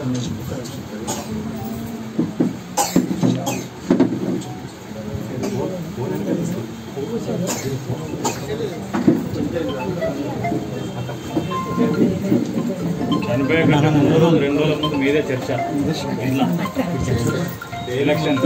చనిపోయే కన్నా ముందు రోజు రెండు రోజుల ముందు మీదే చర్చ ఇట్లా ఎలక్షన్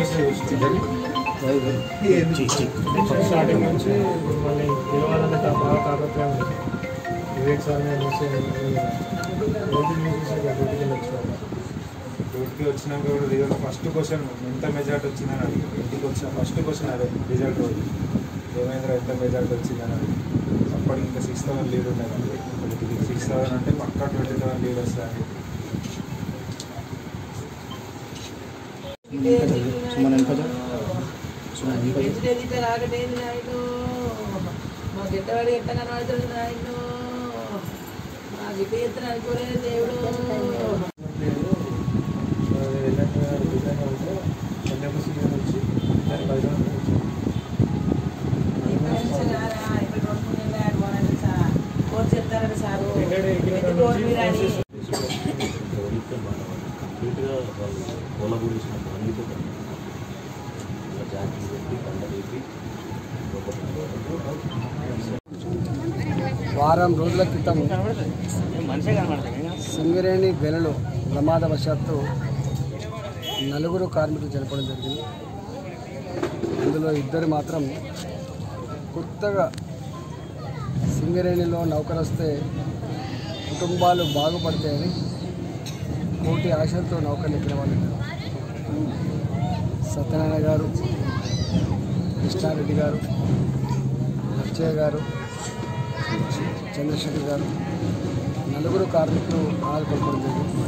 స్టార్టింగ్ నుంచి మళ్ళీ గెలవాలన్న తా- బాగా తాపత్రయం ఉంది వివేక్ సార్ మీద చూసి రోడ్డు చూసి డ్యూటీకి వెళ్ళొచ్చు డ్యూటీకి వచ్చినాక కూడా రిజల్ట్ ఫస్ట్ క్వశ్చన్ ఎంత మెజార్టీ వచ్చిందని అడిగారు ఇంటికి వచ్చిన ఫస్ట్ క్వశ్చన్ అదే రిజల్ట్ రోజు ఏమైందిరా ఎంత మెజార్టీ వచ్చిందని అడిగి అప్పటికి ఇంకా సిక్స్ థౌసండ్ లీడ్ ఉండేది సిక్స్ థౌసండ్ అంటే పక్కా ట్వంటీ థౌసండ్ లీడ్ వస్తుంది పెంచితే రాకటేది నాయను మా గిట్టవాడు ఎట్ట కనబడుతుంది నాయను మా గిట్ట ఎత్తన అనుకోలేదు దేవుడు వచ్చి దాని పది రోజులు వచ్చి కోర్టు చెప్తారట సారు ఇక్కడ ఇక్కడ ఎత్తి కోర్టు మీద అని కంప్లీట్గా వాళ్ళు కూలగొడిసిన అన్నితో జాతి పెట్టి కండలేపి వారం రోజుల క్రితం మనిషే కనబడతాయి సింగరేణి గెలలో ప్రమాదవశాత్తు నలుగురు కార్మికులు చనిపోవడం జరిగింది అందులో ఇద్దరు మాత్రం కొత్తగా సింగరేణిలో నౌకరు వస్తే కుటుంబాలు బాగుపడతాయని కోటి ఆశలతో నౌకర్లు ఎక్కిన వాళ్ళు ఉన్నారు. సత్యనారాయణ గారు కృష్ణారెడ్డి గారు అచ్చయ్య గారు చంద్రశేఖర్ గారు నలుగురు కార్మికులు ఆదుకోవడం జరిగింది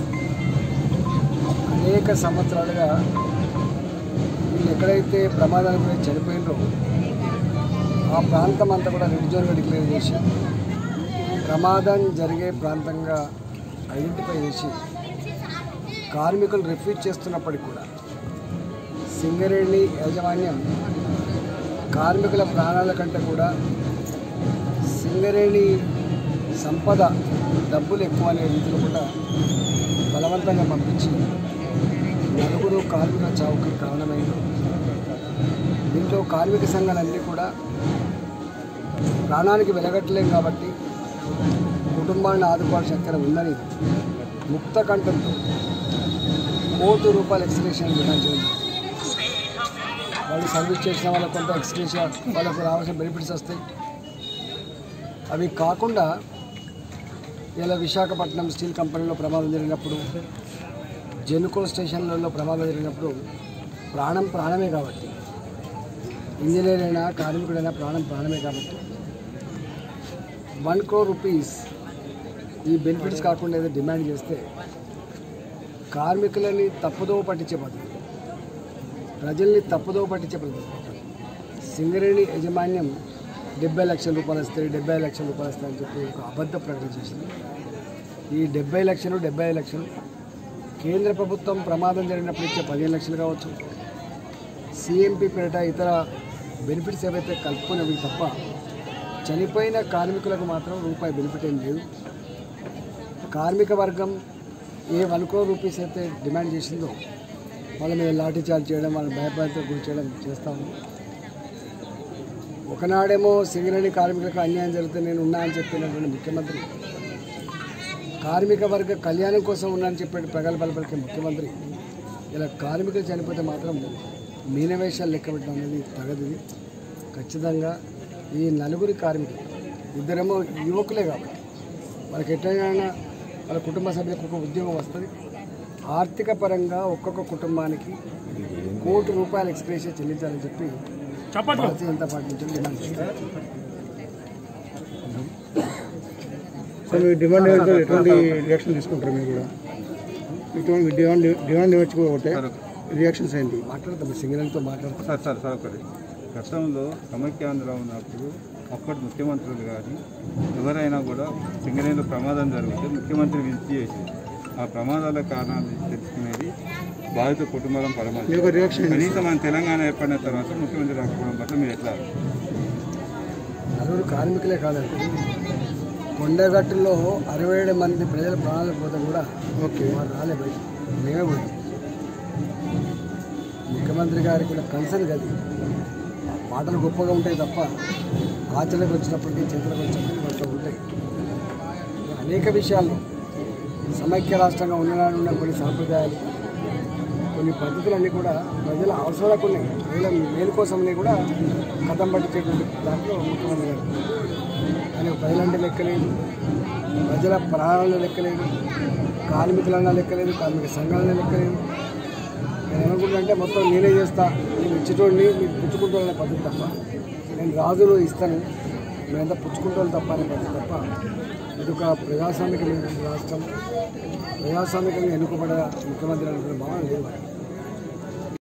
అనేక సంవత్సరాలుగా వీళ్ళు ఎక్కడైతే ప్రమాదానికి గురి చనిపోయినరో ఆ ప్రాంతం అంతా కూడా రెడ్ జోన్గా డిక్లేర్ చేసి ప్రమాదం జరిగే ప్రాంతంగా ఐడెంటిఫై చేసి కార్మికులు రిఫ్యూజ్ చేస్తున్నప్పటికీ కూడా సింగరేణి యాజమాన్యం కార్మికుల ప్రాణాల కంటే కూడా సింగరేణి సంపద డబ్బులు ఎక్కువ అనే రీతిలో కూడా బలవంతంగా పంపించి నలుగురు కార్మికుల చావుకి కారణమైంది దీంట్లో కార్మిక సంఘాలన్నీ కూడా ప్రాణానికి వెలగట్టలేం కాబట్టి కుటుంబాన్ని ఆదుకోవాల్సిన శక్తి ఉందని ముక్త కంఠంతో కోటి రూపాయల ఎక్స్గ్రేషన్ డిమాండ్ చేయండి వాళ్ళు సర్వీస్ చేసిన వాళ్ళకి కొంత ఎక్స్గ్రేషన్ వాళ్ళకు రావాల్సిన బెనిఫిట్స్ వస్తాయి అవి కాకుండా ఇలా విశాఖపట్నం స్టీల్ కంపెనీలో ప్రమాదం జరిగినప్పుడు జెనుకో స్టేషన్లలో ప్రమాదం జరిగినప్పుడు ప్రాణం ప్రాణమే కాబట్టి ఇంజనీర్ అయినా కార్మికుడైనా ప్రాణం ప్రాణమే కాబట్టి వన్ క్రోర్ రూపీస్ ఈ బెనిఫిట్స్ కాకుండా ఏదో డిమాండ్ చేస్తే కార్మికులని తప్పుదోవ పట్టించే పద్ధతి ప్రజల్ని తప్పుదోవ పట్టించే పద్ధతి సింగరేణి యాజమాన్యం డెబ్బై లక్షల రూపాయలు వస్తాయి డెబ్బై లక్షల రూపాయలు వస్తాయి అని చెప్పి ఒక అబద్ధ ప్రకటన చేసింది ఈ డెబ్బై లక్షలు డెబ్బై లక్షలు కేంద్ర ప్రభుత్వం ప్రమాదం జరిగినప్పుడు ఇచ్చే పదిహేను లక్షలు కావచ్చు సిఎంపి పేరిట ఇతర బెనిఫిట్స్ ఏవైతే కలుపుకునేవి తప్ప చనిపోయిన కార్మికులకు మాత్రం రూపాయి బెనిఫిట్ ఏం లేదు కార్మిక వర్గం ఏ వన్ క్రోర్ రూపీస్ అయితే డిమాండ్ చేసిందో వాళ్ళ మీద లాఠీ చార్జ్ చేయడం వాళ్ళని భయభ్రాంతికి గురి చేయడం చేస్తాము ఒకనాడేమో సింగరేణి కార్మికులకు అన్యాయం జరిగితే నేను ఉన్నా అని చెప్పినటువంటి ముఖ్యమంత్రి కార్మిక వర్గ కళ్యాణం కోసం ఉన్నా అని చెప్పాడు ప్రగల్భాలు పలికే ముఖ్యమంత్రి ఇలా కార్మికులు చనిపోతే మాత్రం మీనవేషాలు లెక్క పెట్టడం అనేది తగదిది ఖచ్చితంగా ఈ నలుగురి కార్మికులు ఇద్దరేమో యువకులే కాబట్టి వాళ్ళకి ఎట్లయినా వాళ్ళ కుటుంబ సభ్యులకు ఒక ఉద్యోగం వస్తుంది ఆర్థిక పరంగా ఒక్కొక్క కుటుంబానికి కోటి రూపాయల ఎక్స్ప్రెషన్ చెల్లించాలని చెప్పి భారతీయ జనతా పార్టీ నుంచి డిమాండ్ చేస్తారు సో మీ డిమాండ్ ఏంటో ఎటువంటి రియాక్షన్ తీసుకుంటారు మీరు కూడా ఇటువంటి డిమాండ్ డిమాండ్ నేర్చుకోకపోతే రియాక్షన్స్ ఏంటి మాట్లాడతాం సింగరేణితో మాట్లాడతాం సార్ సార్ సార్ ఒకటి గతంలో సమైక్యాంధ్ర ఉన్నప్పుడు అప్పటి ముఖ్యమంత్రులు కానీ ఎవరైనా కూడా సింగరేణిలో ప్రమాదం జరిగితే ముఖ్యమంత్రి విజిట్ చేసి ఆ ప్రమాదాల కారణాలు తెలుసుకునేది బాధిత కుటుంబాలను మీ పరామర్శించారు యొక్క రియాక్షన్ ఏంటి? కనీసం మన తెలంగాణ ఏర్పడిన తర్వాత ముఖ్యమంత్రి రాకపోవడం పట్ల మీరు ఎట్లా నలుగురు కార్మికులే కాదండి కొండగట్టులో అరవై ఏడు మంది ప్రజల ప్రాణాలు పోతే కూడా ఓకే వారు రాలే బయట మేమే పోయాం ముఖ్యమంత్రి గారికి కూడా కన్సర్న్ కదా మాటలు గొప్పగా ఉంటాయి తప్ప ఆచరణకు వచ్చినప్పటికీ చేతులకు వచ్చినప్పటికీ కొంచెం ఉంటాయి అనేక విషయాల్లో సమైక్య రాష్ట్రంగా ఉండడానికి ఉన్న కొన్ని సాంప్రదాయాలు కొన్ని పద్ధతులన్నీ కూడా ప్రజల అవసరాలకు ఉన్నాయి ప్రజల మేలు కోసమని కూడా కథం పట్టించేటువంటి దాంట్లో ముఖ్యమంత్రి గారు ఆయన ప్రజలంటే లెక్కలేదు ప్రజల ప్రాణాలను లెక్కలేదు కార్మికులన్నా లెక్కలేదు కార్మిక సంఘాలన్నా లెక్కలేదు నేను ఏమనుకుంటున్నానంటే మొత్తం నేనే చేస్తా నేను ఇచ్చేటోడిని మీరు పుచ్చుకుంటారనే పద్ధతి తప్ప నేను రాజులు ఇస్తాను మీరంతా పుచ్చుకుంటాను తప్ప అనే పద్ధతి తప్ప ఇది ఒక ప్రజాస్వామిక రాష్ట్రం ప్రజాస్వామికంగా ఎన్నుకోబడే ముఖ్యమంత్రి అనుకునే భావన లేదు